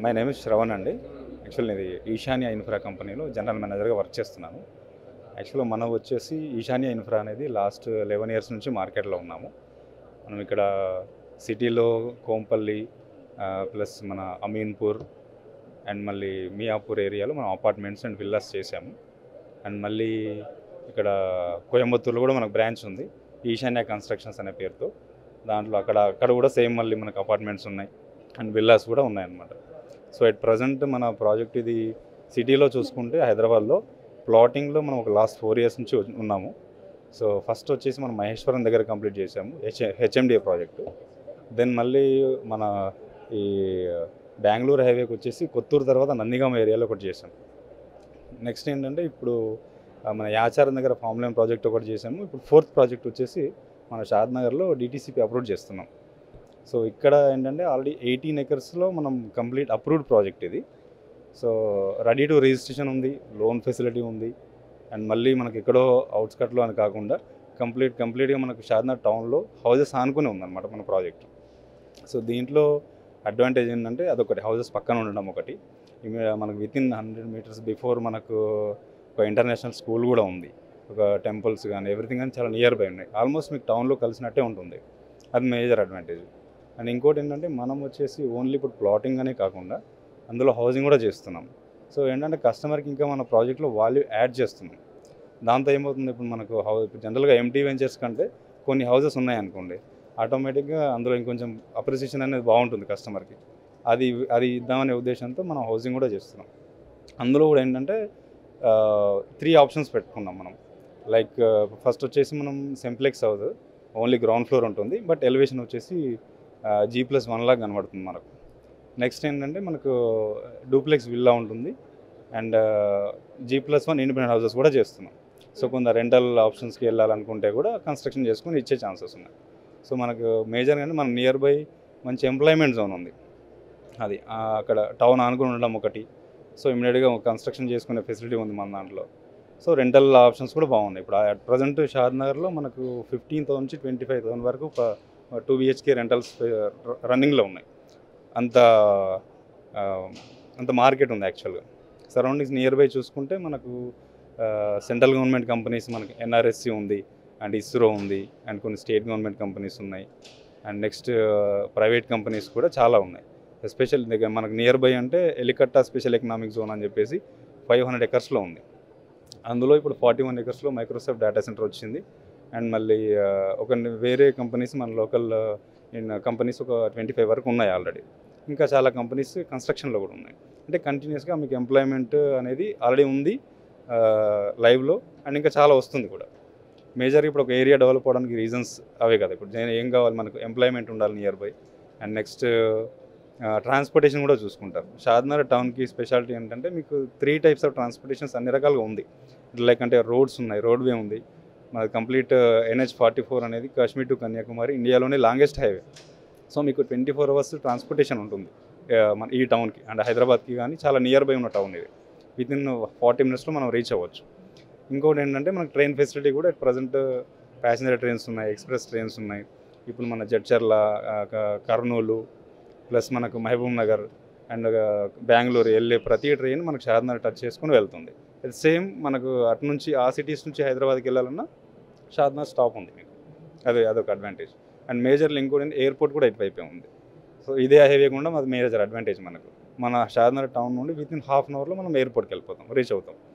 my name is Shravan అండి actual ఇది ఈశాన్య ఇన్ఫ్రా కంపెనీలో జనరల్ మేనేజర్గా వర్క్ చేస్తున్నాను యాక్చువల్గా మనం వచ్చేసి ఈశాన్య ఇన్ఫ్రా అనేది లాస్ట్ లెవెన్ ఇయర్స్ నుంచి మార్కెట్లో ఉన్నాము మనం ఇక్కడ సిటీలో కోంపల్లి ప్లస్ మన అమీన్పూర్ అండ్ మళ్ళీ మియాపూర్ ఏరియాలో మనం అపార్ట్మెంట్స్ అండ్ విల్లాస్ చేసాము అండ్ మళ్ళీ ఇక్కడ కోయంబత్తూర్లో కూడా మనకు బ్రాంచ్ ఉంది ఈశాన్య కన్స్ట్రక్షన్స్ అనే పేరుతో దాంట్లో అక్కడ అక్కడ కూడా సేమ్ మళ్ళీ మనకు అపార్ట్మెంట్స్ ఉన్నాయి అండ్ విల్లాస్ కూడా ఉన్నాయన్నమాట సో ఎట్ ప్రజెంట్ మన ప్రాజెక్ట్ ఇది సిటీలో చూసుకుంటే హైదరాబాద్లో ప్లాటింగ్లో మనం ఒక లాస్ట్ ఫోర్ ఇయర్స్ నుంచి ఉన్నాము సో ఫస్ట్ వచ్చేసి మనం మహేశ్వరం దగ్గర కంప్లీట్ చేసాము హెచ్ హెచ్ఎండిఏ ప్రాజెక్టు దెన్ మళ్ళీ మన ఈ బెంగళూరు హైవేకి వచ్చేసి కొత్తూరు తర్వాత నందిగామ ఏరియాలో ఒకటి చేసాం నెక్స్ట్ ఏంటంటే ఇప్పుడు ఆ, మన యాచారం దగ్గర ఫామ్ లైన్ ప్రాజెక్ట్ ఒకటి చేసాము ఇప్పుడు ఫోర్త్ ప్రాజెక్ట్ వచ్చేసి మన షాద్ నగర్లో డిటీసీపీ అప్రూవ్ చేస్తున్నాం సో ఇక్కడ ఏంటంటే ఆల్రెడీ ఎయిటీన్ ఎకర్స్లో మనం కంప్లీట్ అప్రూవ్డ్ ప్రాజెక్ట్ ఇది సో రెడీ టు రిజిస్ట్రేషన్ ఉంది లోన్ ఫెసిలిటీ ఉంది అండ్ మళ్ళీ మనకి ఎక్కడో అవుట్స్కట్లో అని కాకుండా కంప్లీట్ కంప్లీట్గా మనకు షాద్నగర్ టౌన్లో హౌజెస్ ఆనుకుని ఉందన్నమాట మన ప్రాజెక్ట్ సో దీంట్లో అడ్వాంటేజ్ ఏంటంటే అదొకటి హౌజెస్ పక్కన ఉండడం ఒకటి ఇమి- మనకు within hundred metres before మనకు ఒక ఇంటర్నేషనల్ స్కూల్ కూడా ఉంది ఒక టెంపుల్స్ కానీ ఎవ్రీథింగ్ కానీ చాలా నియర్ బై ఉన్నాయి ఆల్మోస్ట్ మీకు టౌన్లో కలిసినట్టే ఉంటుంది అది మేజర్ అడ్వాంటేజ్ అండ్ ఇంకోటి ఏంటంటే మనం వచ్చేసి ఓన్లీ ఇప్పుడు ప్లాటింగ్ అనే కాకుండా అందులో హౌసింగ్ కూడా చేస్తున్నాం సో ఏంటంటే కస్టమర్కి ఇంకా మన ప్రాజెక్ట్లో వాల్యూ యాడ్ చేస్తున్నాం దాంతో ఏమవుతుంది ఇప్పుడు మనకు హౌస్ ఇప్పుడు జనరల్గా ఎంటీ వెంచర్స్ కంటే కొన్ని హౌసెస్ ఉన్నాయనుకోండి ఆటోమేటిక్గా అందులో ఇంకొంచెం అప్రిసియేషన్ అనేది బాగుంటుంది కస్టమర్కి అది అది ఇద్దామనే ఉద్దేశంతో మనం హౌసింగ్ కూడా చేస్తున్నాం అందులో కూడా ఏంటంటే త్రీ ఆప్షన్స్ పెట్టుకున్నాం మనం లైక్ ఫస్ట్ వచ్చేసి మనం simplex house only ground floor ఉంటుంది బట్ ఎలివేషన్ వచ్చేసి జీ ప్లస్ వన్ లాగా కనబడుతుంది మనకు నెక్స్ట్ ఏంటంటే మనకు డూప్లెక్స్ విల్లా ఉంటుంది and G plus one independent houses కూడా చేస్తున్నాం సో కొంత రెంటల్ ఆప్షన్స్కి వెళ్ళాలనుకుంటే కూడా కన్స్ట్రక్షన్ చేసుకొని ఇచ్చే ఛాన్సెస్ ఉన్నాయి సో మనకు మేజర్గా అంటే మన నియర్ బై మంచి ఎంప్లాయ్మెంట్ జోన్ ఉంది అది ఆ, అక్కడ టౌన్ ఆనుకుని ఉండడం ఒకటి సో ఇమీడియట్గా కన్స్ట్రక్షన్ చేసుకునే ఫెసిలిటీ ఉంది మన దాంట్లో సో రెంటల్ ఆప్షన్స్ కూడా బాగున్నాయి ఇప్పుడు అట్ ప్రజెంట్ షాద్ నగర్లో మనకు ఫిఫ్టీన్ థౌసండ్ నుంచి ట్వంటీ ఫైవ్ థౌసండ్ వరకు టూ బిహెచ్కే రెంటల్స్ రన్నింగ్లో ఉన్నాయి అంత ఆ, అంత మార్కెట్ ఉంది యాక్చువల్గా సరౌండింగ్స్ నియర్ బై చూసుకుంటే మనకు సెంట్రల్ గవర్నమెంట్ కంపెనీస్ మనకి ఎన్ఆర్ఎస్సి ఉంది అండ్ ఇస్రో ఉంది అండ్ కొన్ని స్టేట్ గవర్నమెంట్ కంపెనీస్ ఉన్నాయి అండ్ నెక్స్ట్ ప్రైవేట్ కంపెనీస్ కూడా చాలా ఉన్నాయి ఎస్పెషల్ దగ్గర మనకు నియర్ బై అంటే ఎలికట్టా స్పెషల్ ఎకనామిక్ జోన్ అని చెప్పేసి ఫైవ్ హండ్రెడ్ ఎకర్స్లో ఉంది అందులో ఇప్పుడు ఫార్టీ వన్ ఎకర్స్లో మైక్రోసాఫ్ట్ డేటా సెంటర్ వచ్చింది అండ్ మళ్ళీ ఆ, ఒక వేరే కంపెనీస్ మన లోకల్ కంపెనీస్ ఒక ట్వంటీ ఫైవ్ వరకు ఉన్నాయి ఆల్రెడీ ఇంకా చాలా కంపెనీస్ కన్స్ట్రక్షన్లో కూడా ఉన్నాయి అంటే కంటిన్యూస్గా మీకు ఎంప్లాయ్మెంట్ అనేది ఆల్రెడీ ఉంది లైవ్లో అండ్ ఇంకా చాలా వస్తుంది కూడా మేజర్ ఇప్పుడు ఒక ఏరియా డెవలప్ అవడానికి రీజన్స్ అవే కదా ఇప్పుడు జే- ఏం కావాలి మనకు ఎంప్లాయ్మెంట్ ఉండాలి near by and next transportation కూడా చూసుకుంటారు షాద్నగర్ టౌన్కి స్పెషాలిటీ ఏంటంటే మీకు త్రీ టైప్స్ ఆఫ్ ట్రాన్స్పోర్టేషన్స్ అన్ని రకాలుగా ఉంది లైక్ అంటే రోడ్స్ ఉన్నాయి రోడ్వే ఉంది మనది కంప్లీట్ ఎన్హెచ్ ఫార్టీ ఫోర్ అనేది కాశ్మీర్ టు కన్యాకుమారి ఇండియాలోనే లాంగెస్ట్ హైవే సో మీకు ట్వంటీ ఫోర్ అవర్స్ ట్రాన్స్పోర్టేషన్ ఉంటుంది ఆ, మన ఈ టౌన్కి అండ్ హైదరాబాద్కి కానీ చాలా నియర్ బై ఉన్న టౌన్ ఇది విత్ ఇన్ ఫార్టీ మినిట్స్లో మనం రీచ్ అవ్వచ్చు ఇంకోటి ఏంటంటే మనకు ట్రైన్ ఫెసిలిటీ కూడా ప్రజెంట్ ప్యాసింజర్ ట్రైన్స్ ఉన్నాయి ఎక్స్ప్రెస్ ట్రైన్స్ ఉన్నాయి ఇప్పుడు మన జడ్చర్ల ఆ, క- కర్నూలు ప్లస్ మనకు మహబూబ్ నగర్ అండ్ బెంగళూరు వెళ్ళే ప్రతి ట్రైన్ మనకు షాద్నగర్ టచ్ చేసుకుని వెళ్తుంది సేమ్ మనకు అటు నుంచి ఆ సిటీస్ నుంచి హైదరాబాద్కి వెళ్ళాలన్నా షాద్నగర్ స్టాప్ ఉంది మీకు అదే అదొక అడ్వాంటేజ్ అండ్ మేజర్లు ఇంకోటి ఎయిర్పోర్ట్ కూడా ఇటువైపే ఉంది సో ఇదే హైవే కూడా మాది మేజర్ అడ్వాంటేజ్ మనకు మన షాద్నగర్ టౌన్ నుండి విత్ ఇన్ హాఫ్ అన్ అవర్లో మనం ఎయిర్పోర్ట్కి వెళ్ళిపోతాం రీచ్ అవుతాం